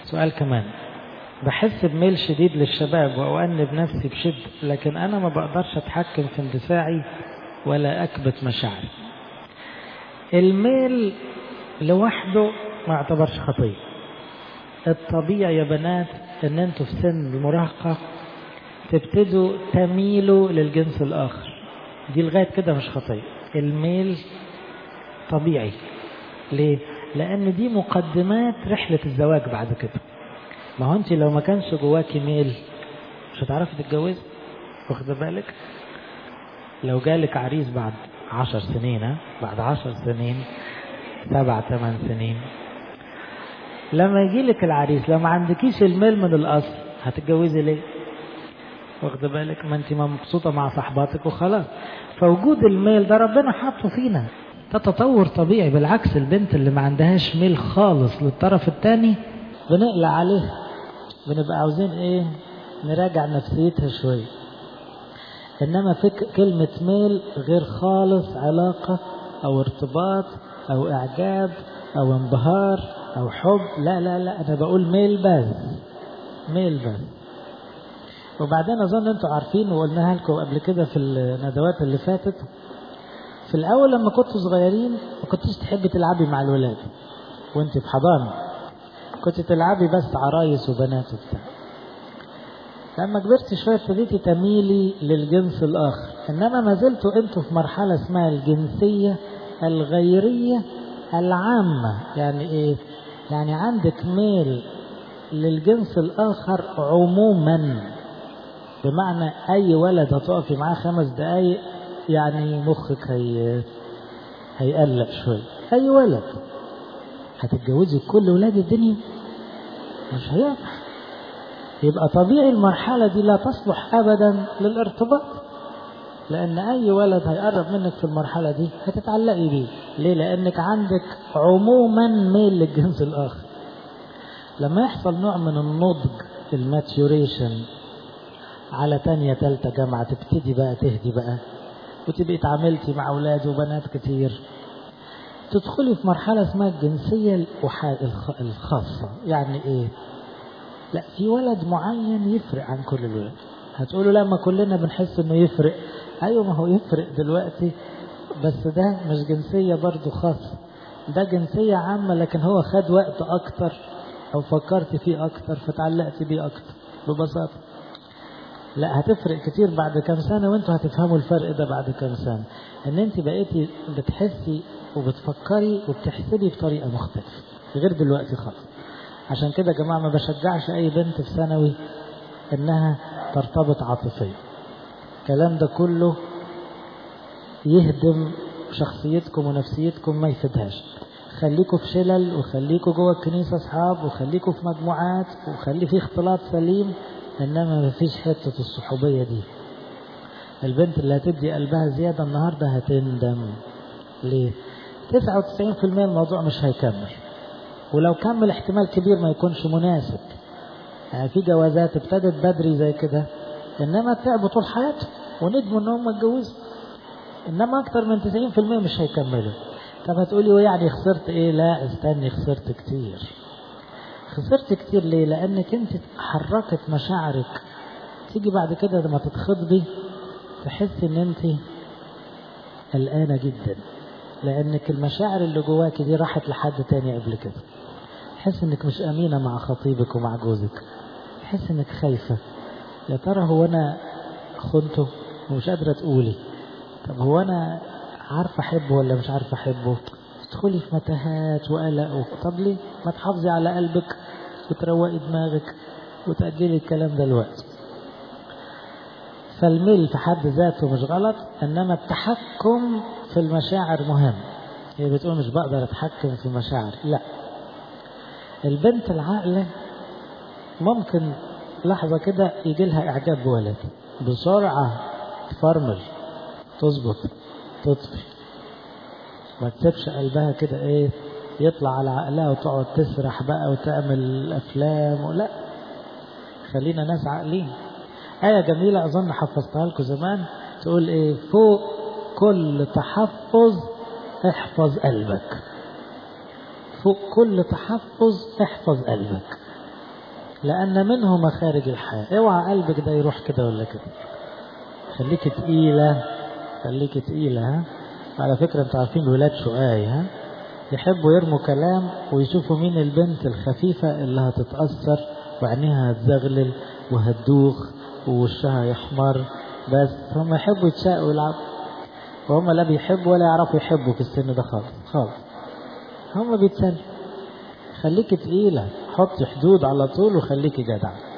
سؤال كمان بحس بميل شديد للشباب وأؤنب نفسي بشدة لكن أنا ما بقدرش أتحكم في اندفاعي ولا أكبت مشاعري الميل لوحده ما اعتبرش خطية الطبيعي يا بنات ان انتوا في سن المراهقة تبتدوا تميلوا للجنس الآخر دي لغاية كده مش خطية الميل طبيعي ليه؟ لأن دي مقدمات رحلة الزواج بعد كده ما هو انت لو ما كانش جواكي ميل مش هتعرفي تتجوزي واخد بالك لو جالك عريس بعد عشر سنين ها؟ بعد عشر سنين سبع ثمان سنين لما يجي لك العريس لو ما عندكيش الميل من الاصل هتتجوزي ليه واخد بالك ما انت ما مبسوطه مع صحباتك وخلاص فوجود الميل ده ربنا حاطه فينا ده تطور طبيعي بالعكس البنت اللي ما عندهاش ميل خالص للطرف الثاني بنقلع عليها بنبقى عاوزين ايه نراجع نفسيتها شويه انما فك كلمه ميل غير خالص علاقه او ارتباط او اعجاب او انبهار او حب لا لا لا انا بقول ميل بس ميل بس وبعدين اظن انتوا عارفين وقلناها لكم قبل كده في الندوات اللي فاتت في الاول لما كنتوا صغيرين ما كنتيش تحبي تلعبي مع الولاد وانت في حضانه كنت تلعبي بس عرايس وبنات وبتاع لما كبرت شويه ابتديتي تميلي للجنس الاخر انما ما زلتوا انتوا في مرحله اسمها الجنسيه الغيريه العامه يعني ايه يعني عندك ميل للجنس الاخر عموما بمعنى اي ولد هتقفي معاه خمس دقايق يعني مخك هي هيقلق شويه اي ولد هتتجوزي كل ولاد الدنيا مش هينفع يبقى طبيعي المرحله دي لا تصلح ابدا للارتباط لان اي ولد هيقرب منك في المرحله دي هتتعلقي بيه ليه لانك عندك عموما ميل للجنس الاخر لما يحصل نوع من النضج الماتيوريشن على تانية تالتة جامعة تبتدي بقى تهدي بقى وتبقي اتعاملتي مع أولاد وبنات كتير تدخلي في مرحلة اسمها الجنسية الخاصة يعني ايه لا في ولد معين يفرق عن كل الولاد هتقولوا لا ما كلنا بنحس انه يفرق ايوه ما هو يفرق دلوقتي بس ده مش جنسية برضو خاصة ده جنسية عامة لكن هو خد وقت اكتر او فكرت فيه اكتر فتعلقت بيه اكتر ببساطة لا هتفرق كتير بعد كام سنة وانتوا هتفهموا الفرق ده بعد كام سنة ان انت بقيتي بتحسي وبتفكري وبتحسبي بطريقة مختلفة غير دلوقتي خالص عشان كده يا جماعة ما بشجعش اي بنت في ثانوي انها ترتبط عاطفيا الكلام ده كله يهدم شخصيتكم ونفسيتكم ما يفيدهاش خليكوا في شلل وخليكوا جوه الكنيسة اصحاب وخليكوا في مجموعات وخلي في اختلاط سليم انما ما فيش حتة الصحوبية دي البنت اللي هتدي قلبها زيادة النهاردة هتندم ليه 99% الموضوع مش هيكمل ولو كمل احتمال كبير ما يكونش مناسب يعني في جوازات ابتدت بدري زي كده انما تعبوا طول حياتهم وندموا ان هم اتجوزوا انما اكتر من 90% مش هيكملوا طب هتقولي ويعني خسرت ايه لا استني خسرت كتير خسرت كتير ليه لانك انت حركت مشاعرك تيجي بعد كده لما تتخطبي تحس ان انت قلقانه جدا لانك المشاعر اللي جواك دي راحت لحد تاني قبل كده تحس انك مش امينه مع خطيبك ومع جوزك تحس انك خايفه يا ترى هو انا خنته ومش قادره تقولي طب هو انا عارفه احبه ولا مش عارفه احبه تدخلي في متاهات وقلق طب ليه ما تحافظي على قلبك وتروقي دماغك وتأجلي الكلام ده الوقت فالميل في حد ذاته مش غلط انما التحكم في المشاعر مهم هي بتقول مش بقدر اتحكم في مشاعري لا البنت العاقلة ممكن لحظة كده يجي لها إعجاب بولد بسرعة تفرمل تظبط تطفي ما تسيبش قلبها كده ايه يطلع على عقلها وتقعد تسرح بقى وتعمل افلام ولا خلينا ناس عاقلين آية جميلة أظن حفظتها لكم زمان تقول إيه فوق كل تحفظ احفظ قلبك فوق كل تحفظ احفظ قلبك لأن منه مخارج الحياة اوعى قلبك ده يروح كده ولا كده خليك تقيلة خليك تقيلة ها على فكرة انتوا عارفين الولاد شقاي ها يحبوا يرموا كلام ويشوفوا مين البنت الخفيفة اللي هتتأثر وعينيها هتزغلل وهتدوخ ووشها يحمر بس هم يحبوا يتشاقوا ويلعبوا وهم لا بيحبوا ولا يعرفوا يحبوا في السن ده خالص خالص هم بيتسلوا خليكي تقيلة حطي حدود على طول وخليكي جدعة